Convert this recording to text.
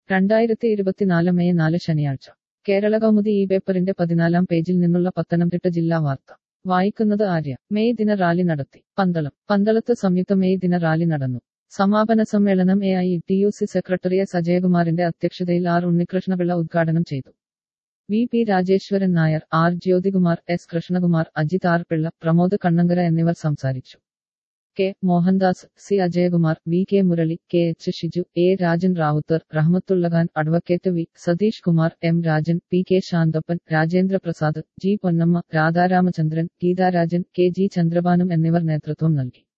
രണ്ടായിരത്തി ഇരുപത്തിനാല് മെയ് നാല് ശനിയാഴ്ച കേരള കൗമുദി ഈ പേപ്പറിന്റെ പതിനാലാം പേജിൽ നിന്നുള്ള പത്തനംതിട്ട ജില്ലാ വാർത്ത വായിക്കുന്നത് ആര്യ മെയ് ദിന റാലി നടത്തി പന്തളം പന്തളത്ത് സംയുക്ത മെയ് ദിന റാലി നടന്നു സമാപന സമ്മേളനം A I T U C secretary S അജയകുമാറിന്റെ അധ്യക്ഷതയിൽ ആർ ഉണ്ണികൃഷ്ണപിള്ള ഉദ്ഘാടനം ചെയ്തു V P Rajeshwaran Nair R Jyothikumar S Krishnakumar Ajith R Pillai Pramod Kannankara എന്നിവർ സംസാരിച്ചു K Mohandas C Ajayakumar V K Murali K H Shiju A Rajan Rawther Rahmathullakhan advocate V Satheesh Kumar M Rajan P K Santhappan Rajendra Prasad G Ponnamma Radharamachandran Geetharajan K G ചന്ദ്രബാനും എന്നിവർ നേതൃത്വം നൽകി